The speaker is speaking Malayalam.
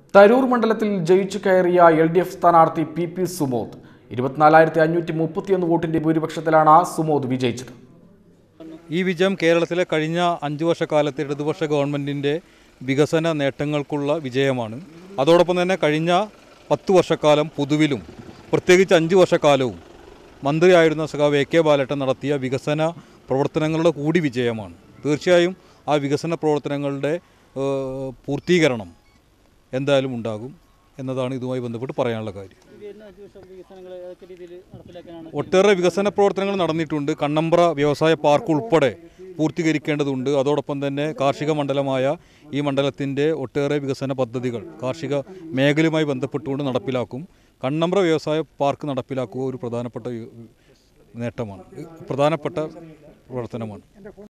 തരൂർ മണ്ഡലത്തിൽ ജയിച്ചു കയറിയ എൽ ഡി എഫ് സ്ഥാനാർത്ഥി പി പി സുമോദ് ഇരുപത്തിനാലായിരത്തി അഞ്ഞൂറ്റി മുപ്പത്തിയൊന്ന് വോട്ടിന്റെ ഭൂരിപക്ഷത്തിലാണ് സുമോദ് വിജയിച്ചത് ഈ വിജയം കേരളത്തിലെ കഴിഞ്ഞ അഞ്ച് വർഷക്കാലത്തെ ഇടതുപക്ഷ ഗവൺമെൻറ്റിൻ്റെ വികസന നേട്ടങ്ങൾക്കുള്ള വിജയമാണ് അതോടൊപ്പം തന്നെ കഴിഞ്ഞ പത്ത് വർഷക്കാലം പൊതുവിലും പ്രത്യേകിച്ച് അഞ്ച് വർഷക്കാലവും മന്ത്രിയായിരുന്ന സഖാവ് എ കെ ബാലട്ടൻ നടത്തിയ വികസന പ്രവർത്തനങ്ങളുടെ കൂടി വിജയമാണ് തീർച്ചയായും ആ വികസന പ്രവർത്തനങ്ങളുടെ ഏഹ്, പൂർത്തീകരണം എന്തായാലും ഉണ്ടാകും എന്നതാണ് ഇതുമായി ബന്ധപ്പെട്ട് പറയാനുള്ള കാര്യം വരുന്ന അഞ്ച് വർഷം വികസനങ്ങൾ ഏതൊക്കെ രീതിയിൽ നടപ്പിലാക്കാനാണ് ഒട്ടേറെ വികസന പ്രവർത്തനങ്ങൾ നടന്നിട്ടുണ്ട് കണ്ണമ്പ്ര വ്യവസായ പാർക്ക് ഉൾപ്പെടെ പൂർത്തീകരിക്കേണ്ടതുണ്ട് അതോടൊപ്പം തന്നെ കാർഷിക മണ്ഡലമായ ഈ മണ്ഡലത്തിൻ്റെ ഒട്ടേറെ വികസന പദ്ധതികൾ കാർഷിക മേഖലയുമായി ബന്ധപ്പെട്ടുകൊണ്ട് നടപ്പിലാക്കും കണ്ണമ്പ്ര വ്യവസായ പാർക്ക് നടപ്പിലാക്കുക ഒരു പ്രധാനപ്പെട്ട നേട്ടമാണ് പ്രധാനപ്പെട്ട പ്രവർത്തനമാണ്